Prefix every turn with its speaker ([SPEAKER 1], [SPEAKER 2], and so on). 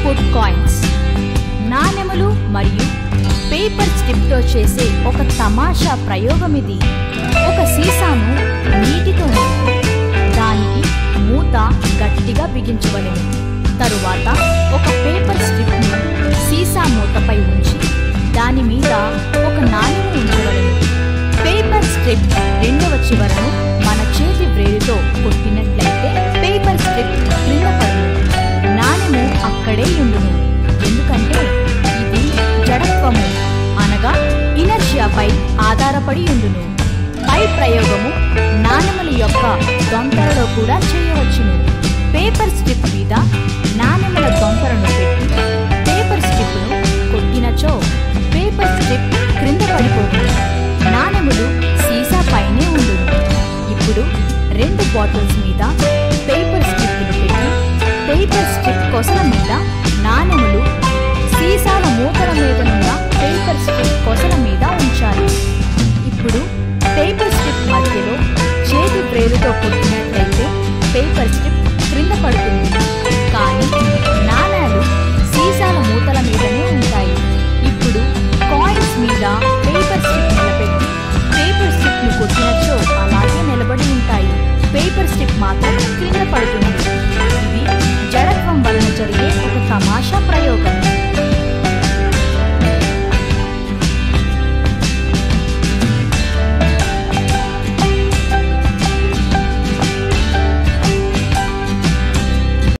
[SPEAKER 1] put coins నాణెములు మరియు paper స్ట్రిప్తో చేసే ఒక తమాషా ప్రయోగం ఇది ఒక సీసాను నీటితో నింపి దానికి మూత గట్టిగా బిగించవలెను తరువాత ఒక పేపర్ స్ట్రిప్ను సీసా మూతపై ఉంచి దాని మీద ఒక నాణెం ఉంచవలెను పేపర్ స్ట్రిప్ రెండవ చివరను మన చేతి వ్రేలుతో కొట్టినట్లయితే పేపర్ స్ట్రిప్ క్రింద పడును నాణెము అక్కడే ఉండును ఎందుకంటే ఇది జడత్వము అనగా ఇనర్షియాపై ఆధారపడి ఉండును పై ప్రయోగము నాణెముల యొక్క దొంతరలో కూడా చేయవచ్చును పేపర్ స్ట్రిప్ మీద నాణెముల దొంతరను పెట్టి పేపర్ స్ట్రిప్ను కొట్టినచో పేపర్ స్ట్రిప్ క్రింద పడిపోతుంది నాణెములు సీసా పైనే ఉండును ఇప్పుడు రెండు బాటిల్స్ మీద పేపర్ స్ట్రిప్ను పెట్టి పేపర్ స్ట్రిప్ కొసల మీద నాణెములు సీసాల మూతల మీదనున్న పేపర్ స్ట్రిప్ కొసల మీద ఉంచాలి ఇప్పుడు పేపర్ స్ట్రిప్ మధ్యలో